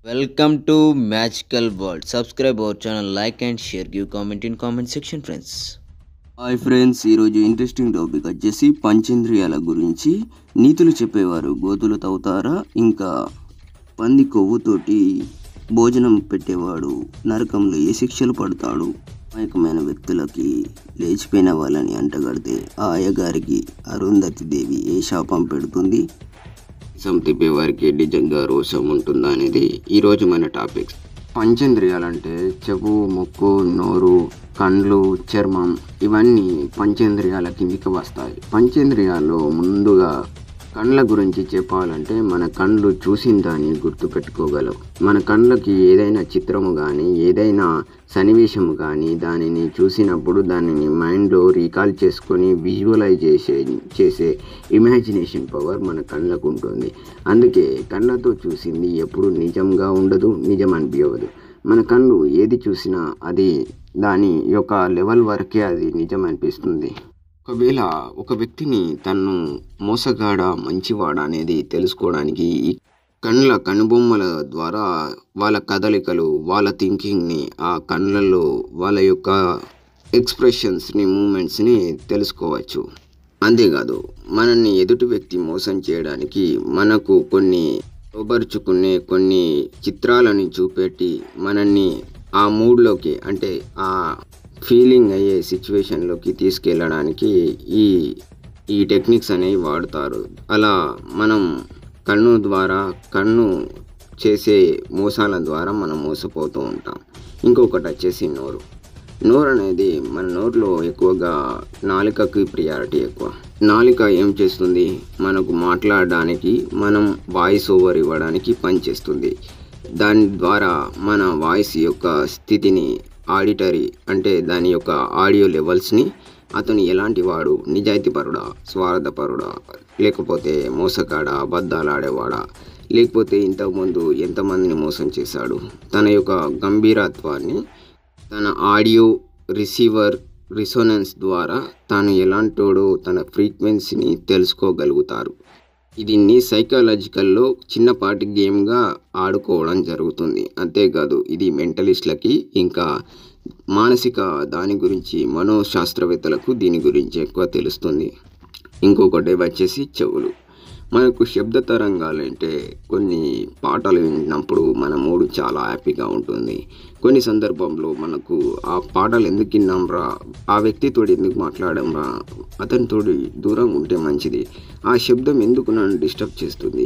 Welcome to Magical World. Subscribe our channel, like and share. Give comment in comment section, friends. Hi friends ఈరోజు interesting topic వచ్చేసి పంచేంద్రియాల గురించి నీతులు చెప్పేవారు గోతులు తవ్వుతారా ఇంకా పంది కొవ్వుతోటి భోజనం పెట్టేవాడు నరకంలో ఏ శిక్షలు పడతాడు అమాయకమైన వ్యక్తులకి లేచిపోయిన వాళ్ళని అంటగడితే ఆ అయ్యగారికి అరుంధతి దేవి ఏ శాపం పెడుతుంది సం తిప్పేవారికి నిజంగా రోషం ఉంటుందా అనేది ఈరోజు మన టాపిక్ పంచేంద్రియాలంటే చెవు ముక్కు నోరు కండ్లు చర్మం ఇవన్నీ పంచేంద్రియాల కిందికి వస్తాయి పంచేంద్రియాల్లో ముందుగా కండ్ల గురించి చెప్పాలంటే మన కండ్లు చూసిన దాన్ని గుర్తుపెట్టుకోగలవు మన కండ్లకి ఏదైనా చిత్రము కానీ ఏదైనా సన్నివేశము కానీ దానిని చూసినప్పుడు దానిని మైండ్లో రీకాల్ చేసుకొని విజువలైజ్ చేసే చేసే ఇమాజినేషన్ పవర్ మన కళ్ళకు ఉంటుంది అందుకే కళ్ళతో చూసింది ఎప్పుడు నిజంగా ఉండదు నిజం అనిపించదు మన కళ్ళు ఏది చూసినా అది దాని యొక్క లెవెల్ వరకే అది నిజం అనిపిస్తుంది ఒకవేళ ఒక వ్యక్తిని తను మోసగాడ మంచివాడ అనేది తెలుసుకోవడానికి ఈ కళ్ళ కనుబొమ్మల ద్వారా వాళ్ళ కదలికలు వాళ్ళ థింకింగ్ని ఆ కళ్ళల్లో వాళ్ళ యొక్క ఎక్స్ప్రెషన్స్ని మూమెంట్స్ని తెలుసుకోవచ్చు అంతేకాదు మనల్ని ఎదుటి వ్యక్తి మోసం చేయడానికి మనకు కొన్ని లోబరుచుకునే కొన్ని చిత్రాలని చూపెట్టి మనల్ని ఆ మూడ్లోకి అంటే ఆ ఫీలింగ్ అయ్యే సిచ్యువేషన్లోకి తీసుకెళ్ళడానికి ఈ ఈ టెక్నిక్స్ అనేవి వాడతారు అలా మనం కన్ను ద్వారా కన్ను చేసే మోసాల ద్వారా మనం మోసపోతూ ఉంటాం ఇంకొకటి వచ్చేసి నోరు నోరు అనేది మన నోరులో ఎక్కువగా నాలుకకి ప్రియారిటీ ఎక్కువ నాలుక ఏం చేస్తుంది మనకు మాట్లాడడానికి మనం వాయిస్ ఓవర్ ఇవ్వడానికి పనిచేస్తుంది దాని ద్వారా మన వాయిస్ యొక్క స్థితిని ఆడిటరీ అంటే దాని యొక్క ఆడియో లెవెల్స్ని అతను ఎలాంటి వాడు నిజాయితీపరుడా స్వార్థపరుడా లేకపోతే మోసగాడ అబద్ధాలు ఆడేవాడా లేకపోతే ఇంతకుముందు ఎంతమందిని మోసం చేశాడు తన యొక్క గంభీరత్వాన్ని తన ఆడియో రిసీవర్ రిసోనెన్స్ ద్వారా తాను ఎలాంటోడో తన ఫ్రీక్వెన్సీని తెలుసుకోగలుగుతారు దీన్ని సైకాలజికల్లో చిన్నపాటి గేమ్గా ఆడుకోవడం జరుగుతుంది అంతేకాదు ఇది మెంటలిస్ట్లకి ఇంకా మానసిక దాని గురించి మనోశాస్త్రవేత్తలకు దీని గురించి ఎక్కువ తెలుస్తుంది ఇంకొకటి వచ్చేసి చెవులు మనకు శబ్ద తరంగాలు అంటే కొన్ని పాటలు విన్నప్పుడు మన మూడు చాలా హ్యాపీగా ఉంటుంది కొన్ని సందర్భంలో మనకు ఆ పాటలు ఎందుకు విన్నాంరా ఆ వ్యక్తితో ఎందుకు మాట్లాడంరా అతనితో దూరం ఉంటే మంచిది ఆ శబ్దం ఎందుకు నన్ను డిస్టర్బ్ చేస్తుంది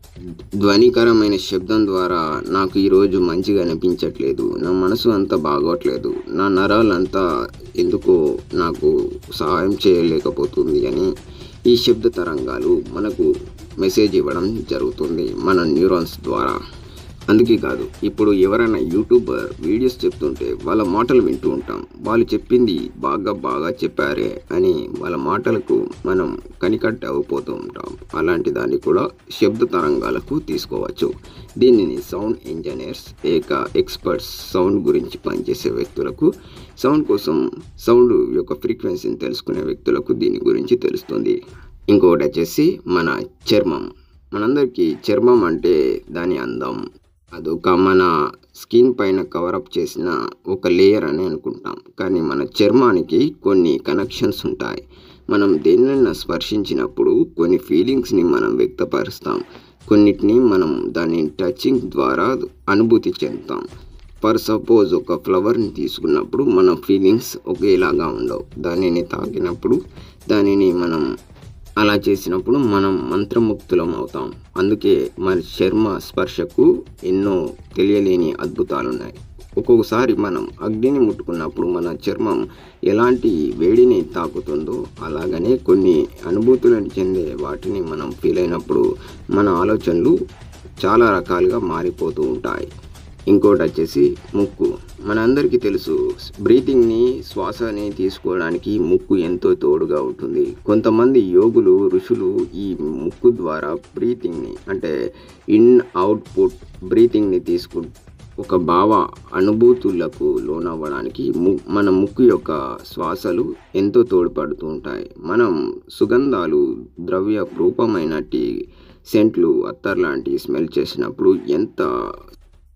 ధ్వనికరమైన శబ్దం ద్వారా నాకు ఈరోజు మంచిగా అనిపించట్లేదు నా మనసు అంతా బాగోట్లేదు నా నరాలంతా ఎందుకో నాకు సహాయం చేయలేకపోతుంది అని ఈ శబ్ద తరంగాలు మనకు మెసేజ్ ఇవ్వడం జరుగుతుంది మన న్యూరాన్స్ ద్వారా అందుకే కాదు ఇప్పుడు ఎవరైనా యూట్యూబర్ వీడియోస్ చెప్తుంటే వాళ్ళ మాటలు వింటూ ఉంటాం వాళ్ళు చెప్పింది బాగా బాగా చెప్పారే అని వాళ్ళ మాటలకు మనం కనికట్టు అయిపోతూ ఉంటాం అలాంటి దాన్ని కూడా శబ్ద తరంగాలకు తీసుకోవచ్చు దీనిని సౌండ్ ఇంజనీర్స్ ఏక ఎక్స్పర్ట్స్ సౌండ్ గురించి పనిచేసే వ్యక్తులకు సౌండ్ కోసం సౌండ్ యొక్క ఫ్రీక్వెన్సీని తెలుసుకునే వ్యక్తులకు దీని గురించి తెలుస్తుంది ఇంకొకటి వచ్చేసి మన చర్మం మనందరికీ చర్మం అంటే దాని అందం అదొక మన స్కిన్ పైన కవరప్ చేసిన ఒక లేయర్ అని అనుకుంటాం కానీ మన చర్మానికి కొన్ని కనెక్షన్స్ ఉంటాయి మనం దేన్నైనా స్పర్శించినప్పుడు కొన్ని ఫీలింగ్స్ని మనం వ్యక్తపరుస్తాం కొన్నిటిని మనం దాని టచింగ్ ద్వారా అనుభూతి చెందుతాం ఫర్ సపోజ్ ఒక ఫ్లవర్ని తీసుకున్నప్పుడు మన ఫీలింగ్స్ ఒకేలాగా ఉండవు దానిని తాకినప్పుడు దానిని మనం అలా చేసినప్పుడు మనం మంత్రముక్తులం అవుతాం అందుకే మన చర్మ స్పర్శకు ఎన్నో తెలియలేని అద్భుతాలు ఉన్నాయి ఒక్కొక్కసారి మనం అగ్నిని ముట్టుకున్నప్పుడు మన చర్మం ఎలాంటి వేడిని తాకుతుందో అలాగనే కొన్ని అనుభూతులను చెందే వాటిని మనం ఫీల్ అయినప్పుడు మన ఆలోచనలు చాలా రకాలుగా మారిపోతూ ఉంటాయి ఇంకోటి వచ్చేసి ముక్కు మనందరికీ తెలుసు బ్రీతింగ్ని శ్వాసని తీసుకోవడానికి ముక్కు ఎంతో తోడుగా ఉంటుంది కొంతమంది యోగులు ఋషులు ఈ ముక్కు ద్వారా బ్రీతింగ్ని అంటే ఇన్ అవుట్పుట్ బ్రీతింగ్ని తీసుకు ఒక భావ అనుభూతులకు లోనవ్వడానికి ము మన ముక్కు యొక్క శ్వాసలు ఎంతో తోడ్పడుతూ ఉంటాయి మనం సుగంధాలు ద్రవ్య రూపమైనటి సెంట్లు అత్తర్ లాంటి స్మెల్ చేసినప్పుడు ఎంత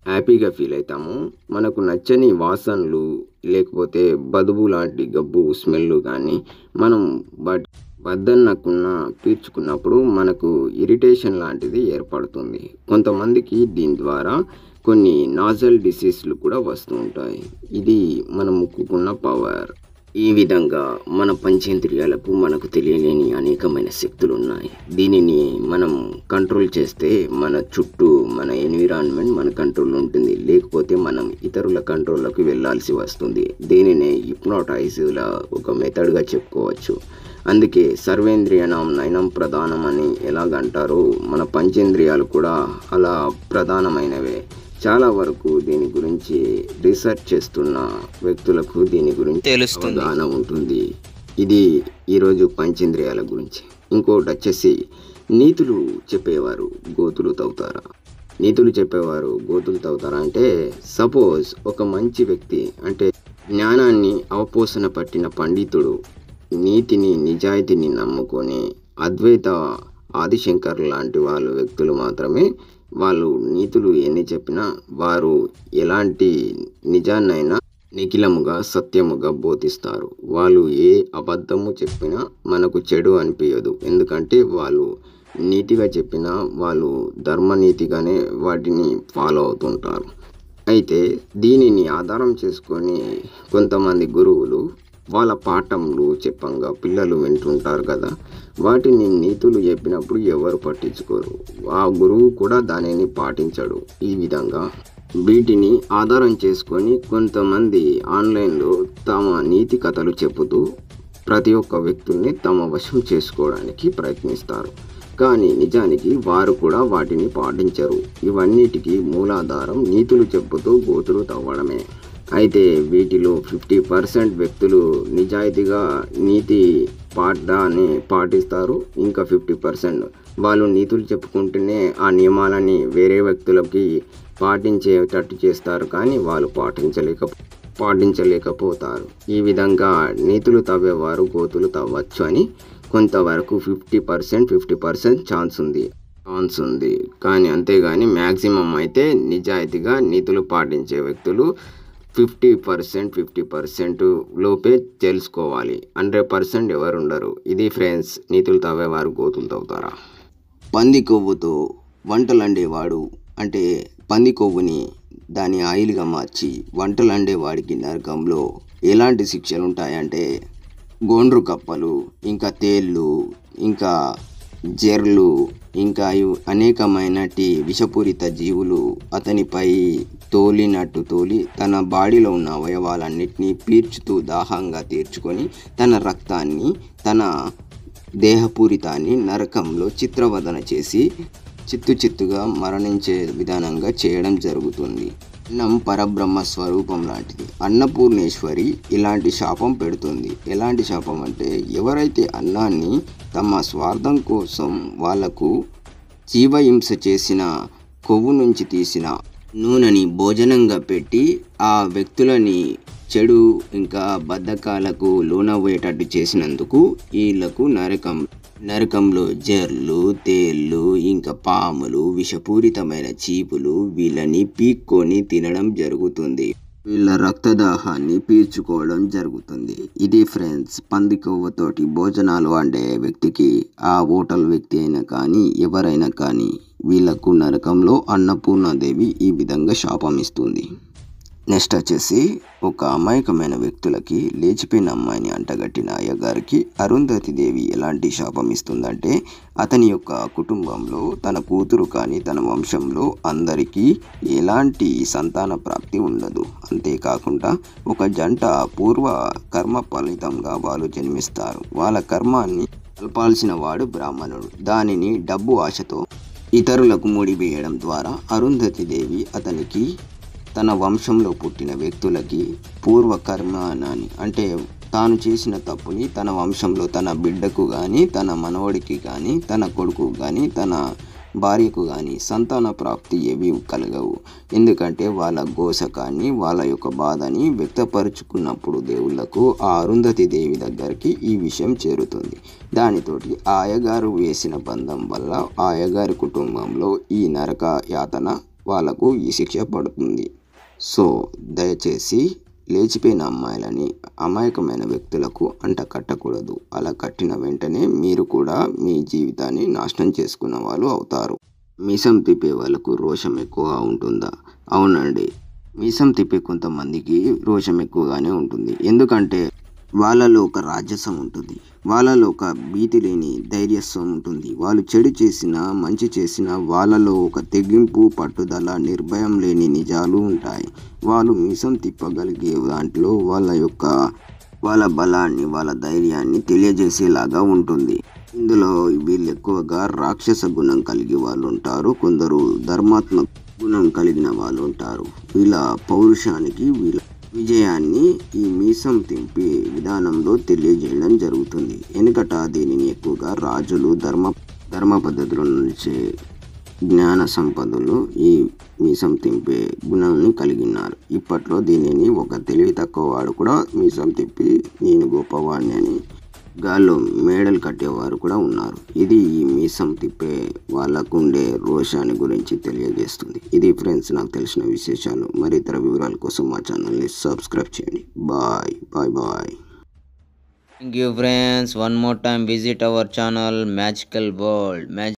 హ్యాపీగా ఫీల్ అవుతాము మనకు నచ్చని వాసనలు లేకపోతే బదుబు లాంటి గబ్బు స్మెల్ కానీ మనం బట్ వద్దన్నకున్న పీల్చుకున్నప్పుడు మనకు ఇరిటేషన్ లాంటిది ఏర్పడుతుంది కొంతమందికి దీని ద్వారా కొన్ని నాజల్ డిసీజ్లు కూడా వస్తూ ఉంటాయి ఇది మన ముక్కుకున్న పవర్ ఈ విధంగా మన పంచేంద్రియాలకు మనకు తెలియలేని అనేకమైన శక్తులు ఉన్నాయి దీనిని మనం కంట్రోల్ చేస్తే మన చుట్టూ మన ఎన్విరాన్మెంట్ మన కంట్రోల్ ఉంటుంది లేకపోతే మనం ఇతరుల కంట్రోల్లోకి వెళ్ళాల్సి వస్తుంది దీనిని హిప్నోటైజ్ల ఒక మెథడ్గా చెప్పుకోవచ్చు అందుకే సర్వేంద్రియనం నయనం ప్రధానం అని ఎలాగంటారో మన పంచేంద్రియాలు కూడా అలా ప్రధానమైనవే చాలా వరకు దీని గురించి రీసెర్చ్ చేస్తున్న వ్యక్తులకు దీని గురించి తెలుస్తుంది. అవగాహన ఉంటుంది ఇది ఈరోజు పంచేంద్రియాల గురించి ఇంకోటి వచ్చేసి నీతులు చెప్పేవారు గోతులు తవ్వుతారా నీతులు చెప్పేవారు గోతులు తవ్వుతారా అంటే సపోజ్ ఒక మంచి వ్యక్తి అంటే జ్ఞానాన్ని అవపోసన పట్టిన పండితుడు నీతిని నిజాయితీని నమ్ముకొని అద్వైత ఆదిశంకర్ లాంటి వాళ్ళు వ్యక్తులు మాత్రమే వాళ్ళు నీతులు ఎన్ని చెప్పినా వారు ఎలాంటి నిజాన్నైనా నిఖిలముగా సత్యముగా బోధిస్తారు వాళ్ళు ఏ అబద్ధము చెప్పినా మనకు చెడు అనిపించదు ఎందుకంటే వాళ్ళు నీతిగా చెప్పినా వాళ్ళు ధర్మనీతిగానే వాటిని ఫాలో అవుతుంటారు అయితే దీనిని ఆధారం చేసుకొని కొంతమంది గురువులు వాళ్ళ పాఠంలు చెప్పంగా పిల్లలు వింటుంటారు కదా వాటిని నీతులు చెప్పినప్పుడు ఎవరు పట్టించుకోరు ఆ గురువు కూడా దానిని పాటించడు ఈ విధంగా వీటిని ఆధారం చేసుకొని కొంతమంది ఆన్లైన్లో తమ నీతి కథలు చెబుతూ ప్రతి ఒక్క వ్యక్తుల్ని తమ వశం చేసుకోవడానికి ప్రయత్నిస్తారు కానీ నిజానికి వారు కూడా వాటిని పాటించరు ఇవన్నిటికీ మూలాధారం నీతులు చెప్పుతూ గోతులు తవ్వడమే అయితే వీటిలో ఫిఫ్టీ పర్సెంట్ వ్యక్తులు నిజాయితీగా నీతి పాఠాన్ని పాటిస్తారు ఇంకా ఫిఫ్టీ పర్సెంట్ వాళ్ళు నీతులు చెప్పుకుంటూనే ఆ నియమాలని వేరే వ్యక్తులకి పాటించేటట్టు చేస్తారు కానీ వాళ్ళు పాటించలేక పాటించలేకపోతారు ఈ విధంగా నీతులు తవ్వేవారు గోతులు తవ్వచ్చు అని కొంతవరకు fifty percent fifty percent chance ఉంది ఛాన్స్ ఉంది కానీ అంతేగాని మ్యాక్సిమం అయితే నిజాయితీగా నీతులు పాటించే వ్యక్తులు ఫిఫ్టీ పర్సెంట్ ఫిఫ్టీ పర్సెంట్ లోపే తెలుసుకోవాలి హండ్రెడ్ పర్సెంట్ ఎవరు ఉండరు ఇది ఫ్రెండ్స్ నీతులు తవ్వేవారు గోతులు తవ్వుతారా పంది కొవ్వుతో వంటలు వండేవాడు అంటే పంది కొవ్వుని దాని ఆయిల్గా మార్చి వంటలు వండేవాడికి నరకంలో ఎలాంటి శిక్షలు ఉంటాయంటే గోండ్రు కప్పలు ఇంకా తేళ్ళు ఇంకా జెర్లు ఇంకా ఇవ్- అనేకమైనటి విషపూరిత జీవులు అతనిపై తోలినట్టు తోలి తన బాడీలో ఉన్న అవయవాలన్నిటినీ పీల్చుతూ దాహంగా తీర్చుకొని తన రక్తాన్ని తన దేహపూరితాన్ని నరకంలో చిత్రవదన చేసి చిత్తు చిత్తుగా మరణించే విధానంగా చేయడం జరుగుతుంది అన్నం పరబ్రహ్మ స్వరూపం లాంటిది అన్నపూర్ణేశ్వరి ఇలాంటి శాపం పెడుతుంది ఎలాంటి శాపం అంటే ఎవరైతే అన్నాన్ని తమ స్వార్థం కోసం వాళ్లకు జీవహింస చేసిన కొవ్వు నుంచి తీసిన నూనెని భోజనంగా పెట్టి ఆ వ్యక్తులని చెడు ఇంకా బద్ధకాలకు లోనవ్వేటట్టు చేసినందుకు వీళ్ళకు నరకం నరకంలో జర్లు తేళ్ళు ఇంకా పాములు విషపూరితమైన చీపులు వీళ్ళని పీక్కొని తినడం జరుగుతుంది వీళ్ళ రక్తదాహాన్ని పీల్చుకోవడం జరుగుతుంది ఇది ఫ్రెండ్స్ పంది కొవ్వతోటి భోజనాలు వండే వ్యక్తికి ఆ హోటల్ వ్యక్తి అయినా కానీ ఎవరైనా కానీ వీళ్ళకు నరకంలో అన్నపూర్ణాదేవి ఈ విధంగా శాపం ఇస్తుంది నెక్స్ట్ వచ్చేసి ఒక అమాయకమైన వ్యక్తులకి లేచిపోయిన అమ్మాయిని అంటగట్టిన అయ్యగారికి అరుంధతి దేవి ఎలాంటి శాపం ఇస్తుందంటే అతని యొక్క కుటుంబంలో తన కూతురు కానీ తన వంశంలో అందరికీ ఎలాంటి సంతాన ప్రాప్తి ఉండదు అంతేకాకుండా ఒక జంట పూర్వ కర్మ ఫలితంగా వాళ్ళు జన్మిస్తారు వాళ్ళ కర్మాన్ని కలపాల్సిన వాడు బ్రాహ్మణుడు దానిని డబ్బు ఆశతో ఇతరులకు ముడివేయడం ద్వారా అరుంధతి దేవి అతనికి తన వంశంలో పుట్టిన వ్యక్తులకి పూర్వ కర్మానాన్ని అంటే తాను చేసిన తప్పుని తన వంశంలో తన బిడ్డకు కానీ తన మనవడికి కానీ తన కొడుకు కానీ తన భార్యకు కానీ సంతాన ప్రాప్తి ఏవి కలగవు ఎందుకంటే వాళ్ళ గోసకాన్ని వాళ్ళ యొక్క బాధని వ్యక్తపరుచుకున్నప్పుడు దేవుళ్లకు ఆ అరుంధతి దేవి దగ్గరికి ఈ విషయం చేరుతుంది దానితోటి ఆ అయ్యగారు వేసిన బంధం వల్ల ఆ అయ్యగారి కుటుంబంలో ఈ నరక యాతన వాళ్ళకు ఈ శిక్ష పడుతుంది సో దయచేసి లేచిపోయిన అమ్మాయిలని అమాయకమైన వ్యక్తులకు అంట కట్టకూడదు అలా కట్టిన వెంటనే మీరు కూడా మీ జీవితాన్ని నాశనం చేసుకున్న వాళ్ళు అవుతారు మీసం తిప్పే వాళ్ళకు రోషం ఎక్కువగా ఉంటుందా అవునండి మీసం తిప్పే కొంతమందికి రోషం ఎక్కువగానే ఉంటుంది ఎందుకంటే వాళ్ళలో ఒక రాజసం ఉంటుంది వాళ్ళలో ఒక భీతి లేని ధైర్యస్వం ఉంటుంది వాళ్ళు చెడు చేసినా మంచి చేసినా వాళ్ళలో ఒక తెగింపు పట్టుదల నిర్భయం లేని నిజాలు ఉంటాయి వాళ్ళు మీసం తిప్పగలిగే దాంట్లో వాళ్ళ యొక్క వాళ్ళ బలాన్ని వాళ్ళ ధైర్యాన్ని తెలియజేసేలాగా ఉంటుంది ఇందులో వీళ్ళు ఎక్కువగా రాక్షస గుణం కలిగి వాళ్ళు ఉంటారు కొందరు ధర్మాత్మక గుణం కలిగిన వాళ్ళు ఉంటారు వీళ్ళ పౌరుషానికి వీళ్ళ విజయాన్ని ఈ మీసం తింపే విధానంలో తెలియజేయడం జరుగుతుంది వెనుకట దీనిని ఎక్కువగా రాజులు ధర్మ ధర్మ పద్ధతుల నుంచే జ్ఞాన సంపదలు ఈ మీసం తింపే గుణాన్ని కలిగి ఉన్నారు ఇప్పట్లో దీనిని ఒక తెలివి తక్కువ వాడు కూడా మీసం తిప్పి నేను గొప్పవాడిని అని గాల్లో మేడలు కట్టేవారు కూడా ఉన్నారు ఇది ఈ మీసం తిప్పే వాళ్ళకు ఉండే రోషాన్ని గురించి తెలియజేస్తుంది ఇది ఫ్రెండ్స్ నాకు తెలిసిన విశేషాలు మరి ఇతర వివరాల కోసం మా ఛానల్ని సబ్స్క్రైబ్ చేయండి bye bye bye Thank you friends. One more time visit our channel Magical World. Mag